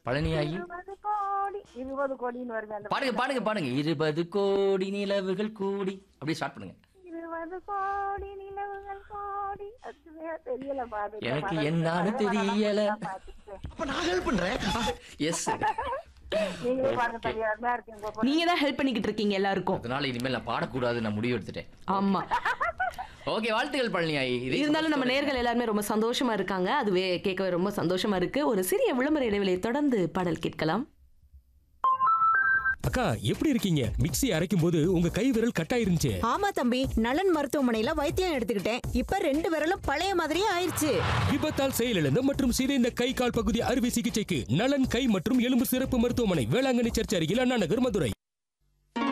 பழனியாகி இருபது கோடி இருபது கோடின்னு வருது அந்த பாடுங்க பாடுங்க பாடுங்க இருபது கோடி நிலவுகள் கூடி அப்படியே ஸ்டார்ட் பண்ணுங்க இருபது கோடி நிலவுகள் கோடி அது தெரியல பாரு எனக்கு என்னான்னு தெரியல. அப்ப நான் ஹெல்ப் பண்றேன் எஸ் நீங்களே பாருங்க தெரியாம இருக்கு உங்க பொண்ணு. நீங்க தான் ஹெல்ப் பண்ணிக்கிட்டு இருக்கீங்க எல்லாருக்கும் அதனால இனிமேல் நான் பாடக்கூடாது நான் முடிவு எடுத்துட்டேன் ஆமா ஓகே வாழ்த்துக்கள் பழனியாயி இதே இருந்தாலும் நம்ம நேர்கள் எல்லாருமே ரொம்ப சந்தோஷமா இருக்காங்க அதுவே கேட்கவே ரொம்ப சந்தோஷமா இருக்கு ஒரு சிறிய விளம்பர இடைவெளியை தொடர்ந்து பாடல் கேட்கலாம் அக்கா எப்படி இருக்கீங்க மிக்ஸி அரைக்கும் போது உங்க கை விரல் கட்டாயிருந்துச்சு ஆமா தம்பி நலன் மருத்துவமனையில வைத்தியம் எடுத்துக்கிட்டேன் இப்ப ரெண்டு விரலும் பழைய மாதிரியே ஆயிருச்சு விபத்தால் செயலிழந்த மற்றும் சிதைந்த கை கால் பகுதி அறுவை சிகிச்சைக்கு நலன் கை மற்றும் எலும்பு சிறப்பு மருத்துவமனை வேளாங்கண்ணி சர்ச் அருகில் அண்ணா நகர் மதுரை